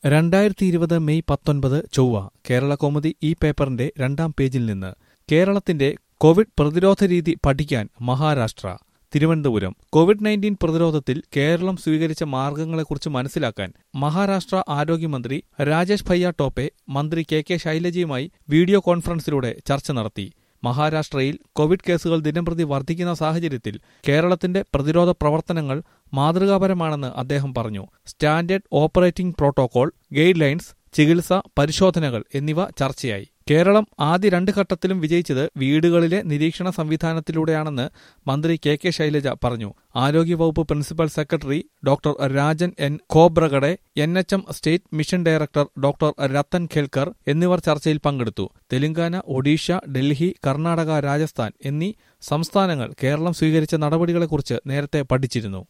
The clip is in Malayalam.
രണ്ടായിരത്തി ഇരുപത് മെയ് പത്തൊൻപത് ചൊവ്വ കേരള കൗമുദി ഈ പേപ്പറിന്റെ രണ്ടാം പേജിൽ നിന്ന് കേരളത്തിന്റെ കോവിഡ് പ്രതിരോധ രീതി പഠിക്കാൻ മഹാരാഷ്ട്ര തിരുവനന്തപുരം കോവിഡ് നയൻറ്റീൻ പ്രതിരോധത്തിൽ കേരളം സ്വീകരിച്ച മാർഗങ്ങളെക്കുറിച്ച് മനസ്സിലാക്കാൻ മഹാരാഷ്ട്ര ആരോഗ്യമന്ത്രി രാജേഷ് ഭയ്യ ടോപ്പെ മന്ത്രി കെ കെ ശൈലജയുമായി വീഡിയോ കോൺഫറൻസിലൂടെ ചർച്ച നടത്തി മഹാരാഷ്ട്രയിൽ കോവിഡ് കേസുകൾ ദിനംപ്രതി വർദ്ധിക്കുന്ന സാഹചര്യത്തിൽ കേരളത്തിന്റെ പ്രതിരോധ പ്രവർത്തനങ്ങൾ മാതൃകാപരമാണെന്ന് അദ്ദേഹം പറഞ്ഞു standard operating protocol guidelines ചികിത്സ പരിശോധനകൾ എന്നിവ ചർച്ചയായി കേരളം ആദ്യ രണ്ട് ഘട്ടത്തിലും വിജയിച്ചത് വീടുകളിലെ നിരീക്ഷണ സംവിധാനത്തിലൂടെയാണെന്ന് മന്ത്രി കെ കെ ശൈലജ പറഞ്ഞു ആരോഗ്യവകുപ്പ് principal secretary doctor Rajan N Khobragade N H M state mission director doctor Rathan Khelkar എന്നിവർ ചർച്ചയിൽ പങ്കെടുത്തു തെലങ്കാന ഒഡീഷ ഡൽഹി കർണാടക രാജസ്ഥാൻ എന്നീ സംസ്ഥാനങ്ങൾ കേരളം സ്വീകരിച്ച നടപടികളെക്കുറിച്ച് നേരത്തെ പഠിച്ചിരുന്നു